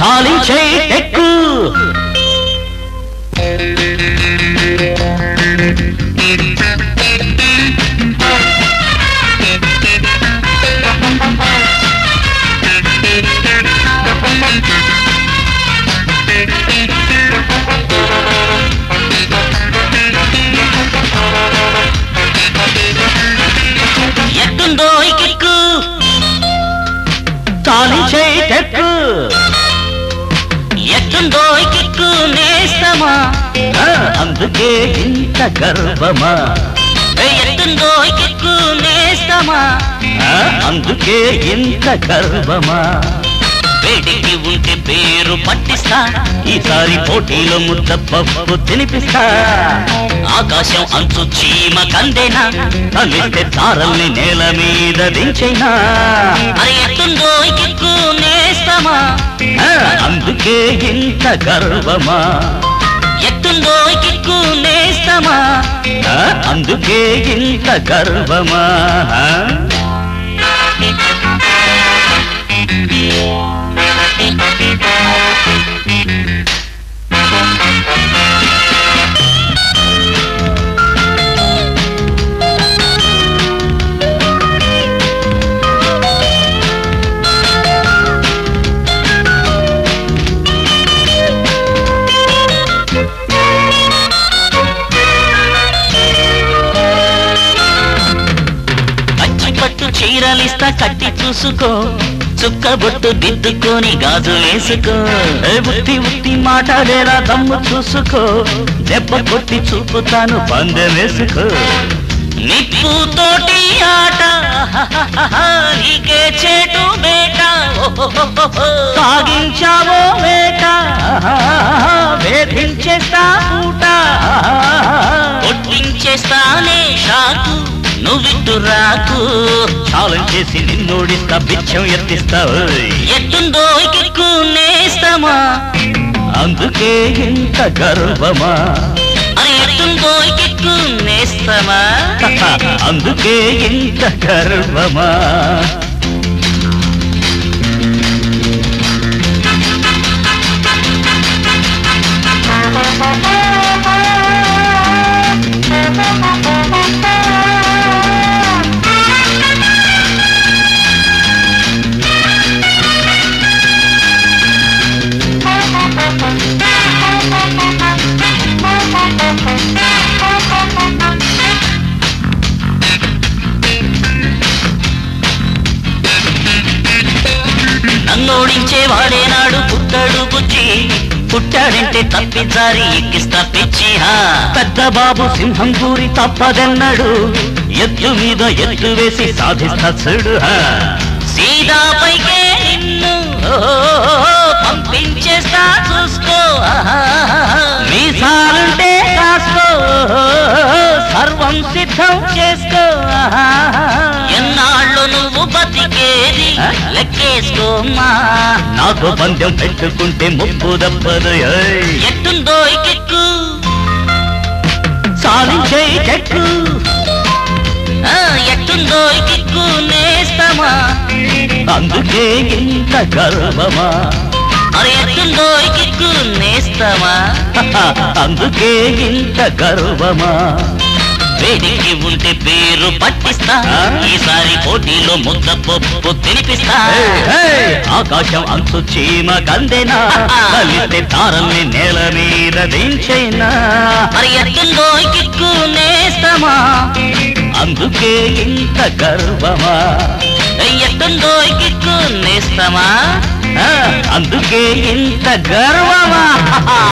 చాలించే టెక్కు ఎట్టుందో ఈ కిక్కు చాలించే టెక్కు ఎట్టుందో ఈ కిక్కు నేస్తమా ఆ, అందుకే ఇంత గర్వమా ఎట్టుందో ఈ కిక్కు నేస్తమా ఆ, అందుకే ఇంత గర్వమా వేడికి ఉంటే పేరు పట్టిస్తా ఈసారి పోటీలో ముద్ద పప్పు తినిపిస్తా ఆకాశం అంచు చీమ కందేనా తలిస్తే తారల్ని నేల మీద దించైనా మరి ఎట్టుందో ఈ కిక్కు నేస్తమా ఆ, అందుకే ఇంత గర్వమా ఎట్టుందో ఈ కిక్కు నేస్తమా ఆ, అందుకే ఇంత గర్వమా ఆ? పచ్చి పట్టు చీరలిస్తా కట్టి చూసుకో చుక్క బొట్టు దిద్దుకొని గాజు వేసుకో ఏ ఉత్తి ఉత్తి మాట్లాడేలా దమ్ము చూసుకో దెబ్బ కొట్టి చూపుతాను పందె వేసుకో నిప్పు తోటి ఆట నీకే చేటు బేట ఓహోహోహో. సాగించావో వేట వేధించేస్తా పూట కొట్టించేస్తానే షాకు నువ్విట్టు రాకు ఛాలెంజ్ చేసి నిన్నోడిస్తా బిచ్చం ఎత్తిస్తా ఓయ్. ఎట్టుందో ఈ కిక్కు నేస్తమా అందుకే ఇంత గర్వమా అని ఎట్టుందో ఈ కిక్కు నేస్తమా అందుకే ఇంత గర్వమా నన్నోడించే వాడేనాడు పుట్టాడు బుజ్జి పుట్టాడంటే తప్పించారి ఎక్కిస్తా పిచ్చి హా పెద్ద బాబు సింహం కూరి తప్పదన్నాడు ఎత్తు మీద ఎత్తు వేసి సాధిస్తా చూడు హా. సీదా పైకే నిన్ను ఓ, పంపించేస్తా చూసుకో మీసాలుంటే కాసుకో సర్వం సిద్ధం చేసుకో ఎన్నాళ్ళు నువ్వు బతికేది ఆ? లెక్కేసుకోమ్మా నాతో పందెం పెట్టుకుంటే ముప్పు దప్పదు ఏయ్. ఎట్టుందో ఈ కిక్కు సాధించే చెట్టు ఆ, ఎట్టుందో ఈ కిక్కు నేస్తమా అందుకే ఇంత గర్వమా మరి ఎట్టుందో ఈ కిక్కు నేస్తమా అందుకే ఇంత గర్వమా వేడికి ఉంటే పేరు పట్టిస్తా ఆ? ఈసారి పోటీలో ముద్ద పప్పు తినిపిస్తా ఏయ్, ఏయ్, ఆకాశం అంతు చీమ కందెనా కలిస్తే తారల్ని నేల మీద దించైనా మరి ఎట్టుందో ఈ కిక్కు నేస్తమా అందుకే ఇంత గర్వమా ఎట్టుందో ఈ కిక్కు నేస్తమా ఆ, అందుకే ఇంత గర్వమా